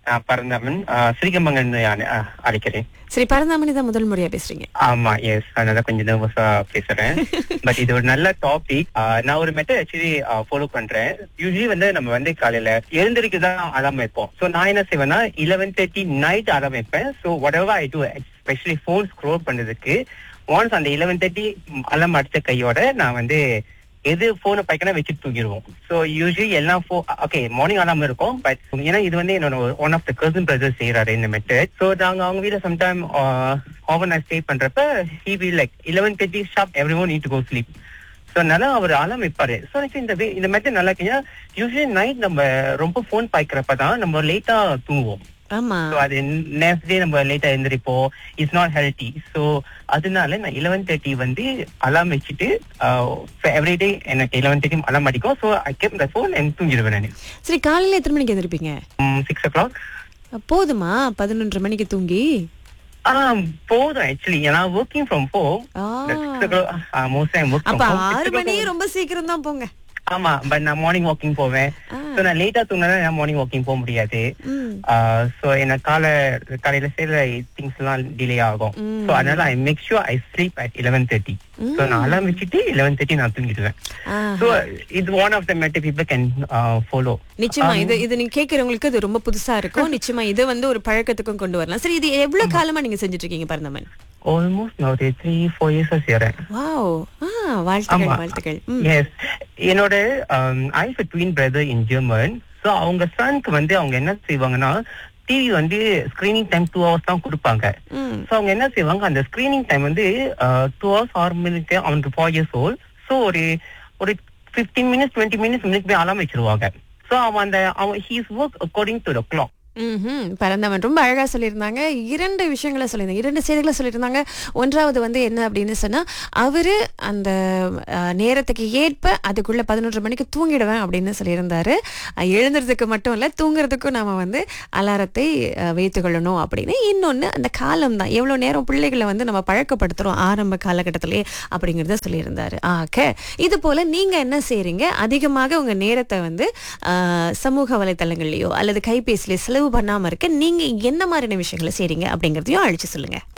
நான் பரந்தாமன் ஆஹ் ஸ்ரீகம்பங்கன் ஆஹ் அழைக்கிறேன் சரி பரந்தாமணி தான் முதல் முறையா பேசுறீங்க ஆமா எஸ் அதனால கொஞ்சம் நர்வஸா பேசுறேன் பட் இது ஒரு நல்ல டாபிக் நான் ஒரு மெத்தட் ஆக்சுவலி ஃபாலோ பண்றேன் யூஸ்வலி வந்து நம்ம வந்து காலையில எழுந்திருக்கு தான் அலாம் வைப்போம் சோ நான் என்ன செய்வேன்னா லெவன் தேர்ட்டி நைட் அலாம் வைப்பேன் so whatever I do especially phone scroll பண்ணதுக்கு ஒன்ஸ் அந்த லெவன் தேர்ட்டி அலாம் அடிச்ச கையோட நான் வந்து எது போனை பைக்கனா வச்சுட்டு தூங்கிடுவோம் ஸோ யூஸ்வலி எல்லாம் ஃபோ ஓகே மார்னிங் அலாம் இருக்கும் பட் ஏன்னா இது வந்து என்னோட one of the cousin brother செய்யறாரு இந்த மெத்தட் ஸோ நாங்க அவங்க வீட்டில் சம்டைம் ஓவர் நைட் ஸ்டே பண்றப்ப he will like eleven thirty sharp everyone need go sleep so அதனால அவர் அலாம் வைப்பாரு ஸோ எனக்கு இந்த வே- இந்த மெத்தட் நல்லா இருக்கு யூஸ்வலி நைட் நம்ம ரொம்ப ஃபோன் பாய்க்கிறப்ப தான் நம்ம லேட்டா தூங்குவோம் ஆமா ஸோ அது நெக்ஸ்ட் டே நம்ம லேட்டா எழுந்திரிப்போம் இட்ஸ் நாட் ஹெல்த்தி ஸோ அதனால நான் லெவன் தேர்ட்டி வந்து அலாம் வச்சுட்டு எவ்ரிடே எனக்கு லெவன் தேர்ட்டி அலாம் அடிக்கும் so I keep the phone எனக்கு தூங்கிடுவேன் நான் சரி காலையில எத்தனை மணிக்கு எந்திருப்பீங்க சிக்ஸ் ஓ கிளாக் போதுமா பதினொன்றரை மணிக்கு தூங்கி ஆனா போதும் ஆக்சுவலி ஏன்னா working from home ah. Six o'clock most time work அப்ப ஆறு மணி ரொம்ப சீக்கிரம் தான் போங்க ஆமா பட் நான் மார்னிங் வாக்கிங் போவேன் ஆ. ஸோ நான் லேட்டா தூங்கினா நான் மார்னிங் வாக்கிங் போக முடியாது ம். ஸோ எனக்கு காலை காலையில செய்யற திங்ஸ் எல்லாம் டிலே ஆகும் ம். ஸோ அதனால I make sure I sleep at eleven thirty so நான் அலாம் வச்சுட்டு லெவன் தேர்ட்டி நான் தூங்கிடுவேன் ஆ. ஸோ இது one of the matter people can follow நிச்சயமா இது இது நீங்க கேக்குறவங்களுக்கு இது ரொம்ப புதுசா இருக்கும் நிச்சயமா இது வந்து ஒரு பழக்கத்துக்கும் கொண்டு வரலாம் சரி இது எவ்வளவு காலமா நீங்க செஞ்சுட்டு இருக்கீங்க பரந்தமன் ஆல்மோஸ்ட் நான் ஒரு த்ரீ ஃபோர் இயர்ஸா செய்யறேன் வாவ் ஆ வாழ்த்துக்கள் ஆமா. வாழ்த்துக்கள் ம். எஸ் என்னோட I have twin brother in German so அவங்க சனுக்கு வந்து அவங்க என்ன செய்வாங்கன்னா டிவி வந்து ஸ்கிரீனிங் டைம் டூ ஹவர்ஸ் தான் கொடுப்பாங்க ம். ஸோ அவங்க என்ன செய்வாங்க அந்த ஸ்கிரீனிங் டைம் வந்து டூ ஹவர்ஸ் ஆறு மினிட் அவனுக்கு ஃபோர் இயர்ஸ் ஓல்ட் ஸோ ஒரு ஒரு fifteen minutes twenty minutes minute போய் அலாம் வச்சிருவாங்க ஸோ அவன் அந்த அவன் he's work according to the clock ம்ஹும். பரந்தவன் ரொம்ப அழகா சொல்லியிருந்தாங்க இரண்டு விஷயங்களை சொல்லியிருந்தாங்க இரண்டு செய்திகளை சொல்லியிருந்தாங்க ஒன்றாவது வந்து என்ன அப்படின்னு சொன்னா அவரு அந்த அஹ், நேரத்துக்கு ஏற்ப அதுக்குள்ள பதினொன்று மணிக்கு தூங்கிடுவேன் அப்படின்னு சொல்லியிருந்தாரு அஹ், எழுந்துறதுக்கு மட்டும் இல்ல தூங்குறதுக்கும் நாம வந்து அலாரத்தை அஹ், வைத்துக் கொள்ளணும் அப்படின்னு இன்னொன்னு அந்த காலம் தான் எவ்வளவு நேரம் பிள்ளைகளை வந்து நம்ம பழக்கப்படுத்துறோம் ஆரம்ப காலகட்டத்திலே அப்படிங்கறத சொல்லியிருந்தாரு ஆக இது போல நீங்க என்ன செய்றீங்க அதிகமாக உங்க நேரத்தை வந்து ஆஹ், சமூக வலைத்தளங்கள்லயோ அல்லது கைபேசியில செலவு பண்ணாம இருக்க நீங்க என்ன மாதிரியான விஷயங்களை செய்றீங்க அப்படிங்கறதையும் அழிச்சு சொல்லுங்க